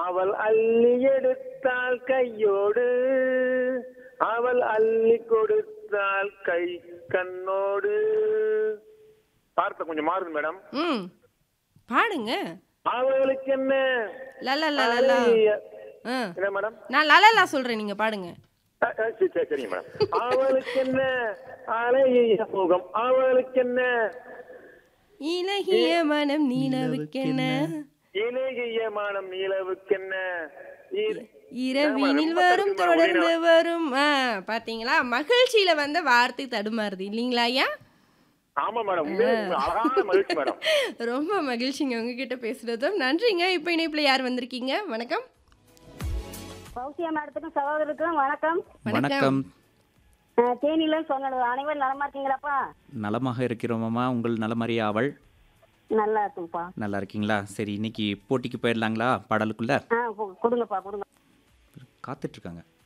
அவள் அள்ளி எடுத்தாள் கையோடு அவள் அள்ளி கொடுத்தாள் கை கண்ணோடு வார்த்தை கொஞ்சம் மாறுது மேடம் ம் பாடுங்க அவளுக்கு என்ன லலா லலா ஆ என்ன மேடம் நான் லலலா சொல்றேன் நீங்க பாடுங்க அஹ், அஹ், சரி, சரி, சரிங்க மேடம் அவளுக்கு என்ன அழகிய முகம் அவளுக்கு என்ன இலகிய மனம் நீலவுக்கென்ன இலகிய மானம் நிலவுக்கு என்ன இ- இரவினில் வரும் தொடர்ந்து வரும் ஆ பாத்தீங்களா மகிழ்ச்சியில வந்த வார்த்தை தடுமாறுது இல்லைங்களா ஐயா ஆமா மேடம் உண்மையிலே அழகான மகிழ்ச்சி மேடம் ரொம்ப மகிழ்ச்சிங்க உங்ககிட்ட பேசுறதும் நன்றிங்க இப்போ இணைப்புல யார் வந்திருக்கீங்க வணக்கம் பௌசியா மேடத்துக்கும் சகோதரருக்கும் வணக்கம் வணக்கம் அஹ், தேனியில சொன்னது அனைவரும் நலமா இருக்கீங்களாப்பா நலமாக இருக்கிறோமாம்மா உங்கள் நலமறிய அவள் நல்லா இருக்கும்ப்பா நல்லா இருக்கீங்களா சரி இன்னைக்கு போட்டிக்கு போயிடலாங்களா பாடலுக்குள்ள ஆ கு- கொடுங்கப்பா கொடுங்க காத்துட்டு இருக்காங்க